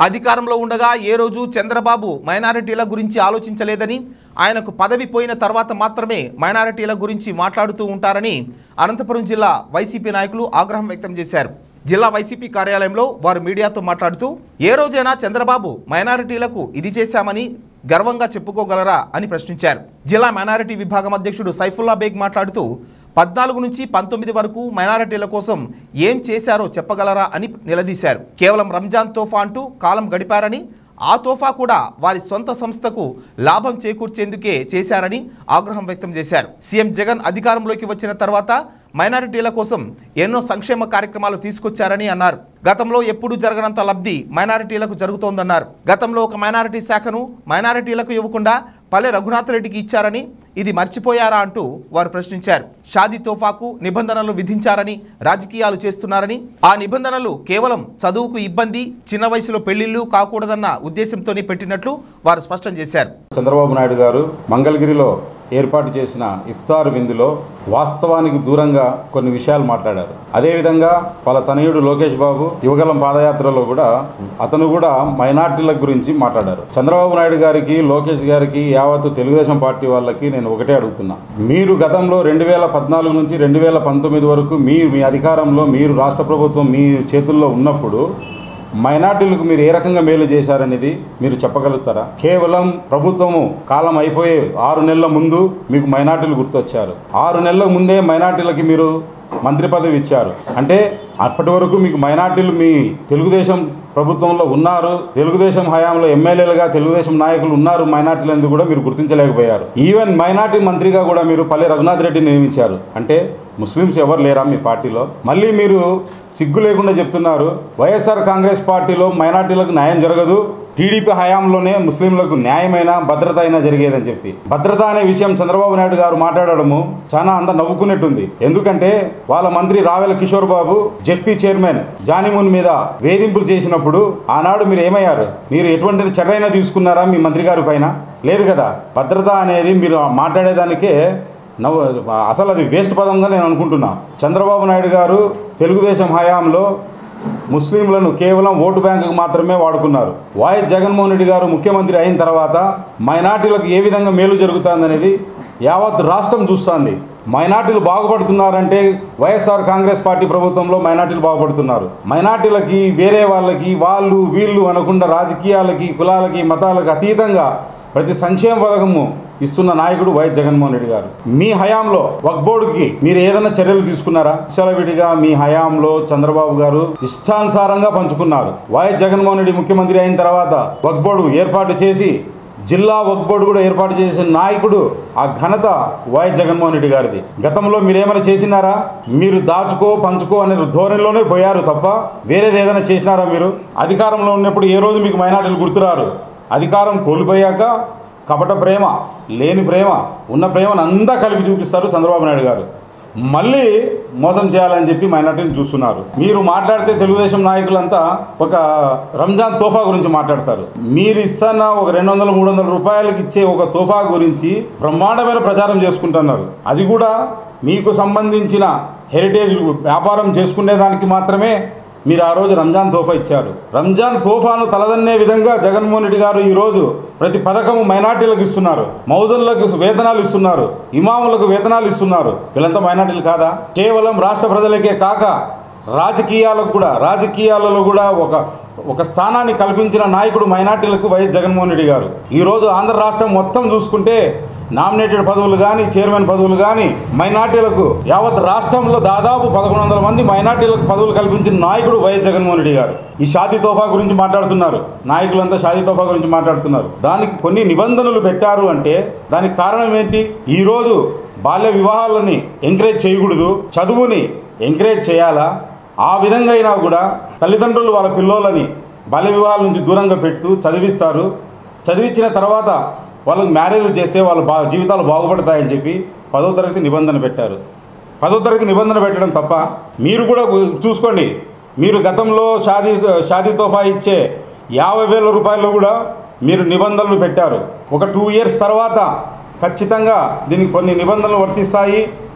అధికారంలో ఉండగా ఏ రోజు చంద్రబాబు మైనారిటీల గురించి ఆలోచించలేదని ఆయనకు పదవి పోయిన తర్వాత మాత్రమే మైనారిటీల గురించి మాట్లాడుతూ ఉంటారని అనంతపురం జిల్లా వైసీపీ నాయకులు ఆగ్రహం వ్యక్తం చేశారు జిల్లా వైసీపీ కార్యాలయంలో వారు మీడియాతో మాట్లాడుతూ ఏ రోజైనా చంద్రబాబు మైనారిటీలకు ఇది చేశామని గర్వంగా చెప్పుకోగలరా అని ప్రశ్నించారు జిల్లా మైనారిటీ విభాగం అధ్యక్షుడు సైఫుల్లా బేగ్ మాట్లాడుతూ పద్నాలుగు నుంచి పంతొమ్మిది వరకు మైనారిటీల కోసం ఏం చేశారో చెప్పగలరా అని నిలదీశారు కేవలం రంజాన్ తోఫా అంటూ కాలం గడిపారని ఆ తోఫా కూడా వారి సొంత సంస్థకు లాభం చేకూర్చేందుకే చేశారని ఆగ్రహం వ్యక్తం చేశారు సీఎం జగన్ అధికారంలోకి వచ్చిన తర్వాత మైనారిటీల కోసం ఎన్నో సంక్షేమ కార్యక్రమాలు తీసుకొచ్చారని అన్నారు గతంలో ఎప్పుడూ జరగనంత లబ్ధి మైనారిటీలకు జరుగుతోందన్నారు గతంలో ఒక మైనారిటీ శాఖను మైనారిటీలకు ఇవ్వకుండా పల్లె రఘునాథ్ రెడ్డికి ఇచ్చారని ఇది మర్చిపోయారా అంటూ వారు ప్రశ్నించారు షాదీ తోఫాకు నిబంధనలు విధించారని రాజకీయాలు చేస్తున్నారని ఆ నిబంధనలు కేవలం చదువుకు ఇబ్బంది చిన్న వయసులో పెళ్లిళ్ళు కాకూడదన్న ఉద్దేశంతోనే పెట్టినట్లు వారు స్పష్టం చేశారు చంద్రబాబు నాయుడు గారు మంగళగిరిలో ఏర్పాటు చేసిన ఇఫ్తార్ విందులో వాస్తవానికి దూరంగా కొన్ని విషయాలు మాట్లాడారు అదేవిధంగా వాళ్ళ తనయుడు లోకేష్ బాబు యువగలం పాదయాత్రలో కూడా అతను కూడా మైనార్టీల గురించి మాట్లాడారు చంద్రబాబు నాయుడు గారికి లోకేష్ గారికి యావత్తు తెలుగుదేశం పార్టీ వాళ్ళకి నేను ఒకటే అడుగుతున్నా మీరు గతంలో రెండు వేల పద్నాలుగు నుంచి రెండు వేల పంతొమ్మిది వరకు మీరు మీ అధికారంలో మీరు రాష్ట్ర ప్రభుత్వం మీ చేతుల్లో ఉన్నప్పుడు మైనార్టీలకు మీరు ఏ రకంగా మేలు చేశారనేది మీరు చెప్పగలుగుతారా కేవలం ప్రభుత్వము కాలం అయిపోయే ఆరు నెలల ముందు మీకు మైనార్టీలు గుర్తొచ్చారు ఆరు నెలల ముందే మైనార్టీలకి మీరు మంత్రి పదవి ఇచ్చారు అంటే అప్పటి వరకు మీకు మైనార్టీలు మీ తెలుగుదేశం ప్రభుత్వంలో ఉన్నారు తెలుగుదేశం హయాంలో ఎమ్మెల్యేలుగా తెలుగుదేశం నాయకులు ఉన్నారు మైనార్టీలు ఎందుకు కూడా మీరు గుర్తించలేకపోయారు ఈవెన్ మైనార్టీ మంత్రిగా కూడా మీరు పల్లె రఘునాథ్ రెడ్డిని నియమించారు అంటే ముస్లిమ్స్ ఎవరు లేరా మీ పార్టీలో మళ్ళీ మీరు సిగ్గు లేకుండా చెప్తున్నారు వైఎస్ఆర్ కాంగ్రెస్ పార్టీలో మైనార్టీలకు న్యాయం జరగదు టీడీపీ హయాంలోనే ముస్లింలకు న్యాయమైన భద్రత అయినా జరిగేదని చెప్పి భద్రత అనే విషయం చంద్రబాబు నాయుడు గారు మాట్లాడడము చాలా అంత నవ్వుకున్నట్టుంది ఎందుకంటే వాళ్ళ మంత్రి రావెల కిషోర్ బాబు జెడ్పీ చైర్మన్ జానిమున్ మీద వేధింపులు చేసినప్పుడు ఆనాడు మీరు ఏమయ్యారు మీరు ఎటువంటి చర్యైనా తీసుకున్నారా మీ మంత్రి గారి పైన లేదు కదా భద్రత అనేది మీరు మాట్లాడేదానికే నవ్వు అసలు అది వేస్ట్ పదంగా నేను అనుకుంటున్నా చంద్రబాబు నాయుడు గారు తెలుగుదేశం హయాంలో ముస్లింలను కేవలం ఓటు బ్యాంకుకు మాత్రమే వాడుకున్నారు వైఎస్ జగన్మోహన్ రెడ్డి గారు ముఖ్యమంత్రి అయిన తర్వాత మైనార్టీలకు ఏ విధంగా మేలు జరుగుతుందనేది యావత్ రాష్ట్రం చూస్తుంది మైనార్టీలు బాగుపడుతున్నారంటే వైఎస్ఆర్ కాంగ్రెస్ పార్టీ ప్రభుత్వంలో మైనార్టీలు బాగుపడుతున్నారు మైనార్టీలకి వేరే వాళ్ళకి వాళ్ళు వీళ్ళు అనకుండా రాజకీయాలకి కులాలకి మతాలకు అతీతంగా ప్రతి సంక్షేమ పథకము ఇస్తున్న నాయకుడు వైఎస్ జగన్మోహన్ రెడ్డి గారు మీ హయాంలో వక్ బోర్డుకి మీరు ఏదైనా చర్యలు తీసుకున్నారా విడిగా మీ హయాంలో చంద్రబాబు గారు ఇష్టానుసారంగా పంచుకున్నారు వైఎస్ జగన్మోహన్ రెడ్డి ముఖ్యమంత్రి అయిన తర్వాత వక్ బోర్డు ఏర్పాటు చేసి జిల్లా వక్ బోర్డు కూడా ఏర్పాటు చేసిన నాయకుడు ఆ ఘనత వైఎస్ జగన్మోహన్ రెడ్డి గారిది గతంలో మీరు ఏమైనా చేసినారా మీరు దాచుకో పంచుకో అనే ధోరణిలోనే పోయారు తప్ప వేరేది ఏదైనా చేసినారా మీరు అధికారంలో ఉన్నప్పుడు ఏ రోజు మీకు మైనార్టీలు గుర్తురారు అధికారం కోల్పోయాక కపట ప్రేమ లేని ప్రేమ ఉన్న ప్రేమను అంతా కలిపి చూపిస్తారు చంద్రబాబు నాయుడు గారు మళ్ళీ మోసం చేయాలని చెప్పి మైనార్టీని చూస్తున్నారు మీరు మాట్లాడితే తెలుగుదేశం నాయకులంతా ఒక రంజాన్ తోఫా గురించి మాట్లాడతారు మీరు ఇస్తున్న ఒక రెండు వందల మూడు వందల రూపాయలకి ఇచ్చే ఒక తోఫా గురించి బ్రహ్మాండమైన ప్రచారం చేసుకుంటున్నారు అది కూడా మీకు సంబంధించిన హెరిటేజ్ వ్యాపారం చేసుకునేదానికి మాత్రమే మీరు ఆ రోజు రంజాన్ తోఫా ఇచ్చారు రంజాన్ తోఫాను తలదన్నే విధంగా జగన్మోహన్ రెడ్డి గారు ఈరోజు ప్రతి పథకము మైనార్టీలకు ఇస్తున్నారు మౌజన్లకు వేతనాలు ఇస్తున్నారు ఇమాములకు వేతనాలు ఇస్తున్నారు వీళ్ళంతా మైనార్టీలు కాదా కేవలం రాష్ట్ర ప్రజలకే కాక రాజకీయాలకు కూడా రాజకీయాలలో కూడా ఒక ఒక స్థానాన్ని కల్పించిన నాయకుడు మైనార్టీలకు వైఎస్ జగన్మోహన్ రెడ్డి గారు ఈరోజు ఆంధ్ర రాష్ట్రం మొత్తం చూసుకుంటే నామినేటెడ్ పదవులు కానీ చైర్మన్ పదవులు కానీ మైనార్టీలకు యావత్ రాష్ట్రంలో దాదాపు పదకొండు వందల మంది మైనార్టీలకు పదవులు కల్పించిన నాయకుడు వైఎస్ జగన్మోహన్ రెడ్డి గారు ఈ షాదీ తోఫా గురించి మాట్లాడుతున్నారు నాయకులంతా షాదీ తోఫా గురించి మాట్లాడుతున్నారు దానికి కొన్ని నిబంధనలు పెట్టారు అంటే దానికి కారణం ఏంటి ఈరోజు బాల్య వివాహాలని ఎంకరేజ్ చేయకూడదు చదువుని ఎంకరేజ్ చేయాలా ఆ విధంగా అయినా కూడా తల్లిదండ్రులు వాళ్ళ పిల్లోలని బాల్య వివాహాల నుంచి దూరంగా పెడుతూ చదివిస్తారు చదివించిన తర్వాత వాళ్ళకి మ్యారేజ్లు చేస్తే వాళ్ళ బా జీవితాలు బాగుపడతాయని చెప్పి పదో తరగతి నిబంధన పెట్టారు పదో తరగతి నిబంధన పెట్టడం తప్ప మీరు కూడా చూసుకోండి మీరు గతంలో షాదీ షాదీ తోఫా ఇచ్చే యాభై వేల రూపాయలు కూడా మీరు నిబంధనలు పెట్టారు ఒక టూ ఇయర్స్ తర్వాత ఖచ్చితంగా దీనికి కొన్ని నిబంధనలు వర్తిస్తాయి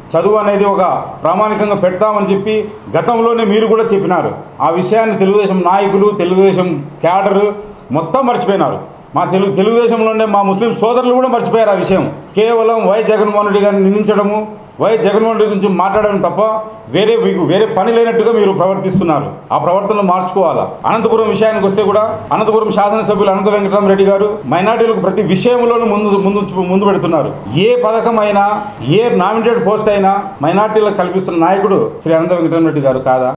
చదువు అనేది ఒక ప్రామాణికంగా పెడతామని చెప్పి గతంలోనే మీరు కూడా చెప్పినారు ఆ విషయాన్ని తెలుగుదేశం నాయకులు తెలుగుదేశం క్యాడరు మొత్తం మర్చిపోయినారు మా తెలుగు తెలుగుదేశంలోనే మా ముస్లిం సోదరులు కూడా మర్చిపోయారు ఆ విషయం కేవలం వై జగన్మోహన్ రెడ్డి గారిని నిందించడము వై జగన్మోహన్ రెడ్డి గురించి మాట్లాడడం తప్ప వేరే మీకు వేరే పని లేనట్టుగా మీరు ప్రవర్తిస్తున్నారు ఆ ప్రవర్తనను మార్చుకోవాలా అనంతపురం విషయానికి వస్తే కూడా అనంతపురం శాసనసభ్యులు అనంత వెంకటరామరెడ్డి గారు మైనార్టీలకు ప్రతి విషయంలోనూ ముందు ముందు ముందు పెడుతున్నారు ఏ పథకం అయినా ఏ నామినేటెడ్ పోస్ట్ అయినా మైనార్టీలకు కల్పిస్తున్న నాయకుడు శ్రీ అనంత వెంకటరామరెడ్డి గారు కాదా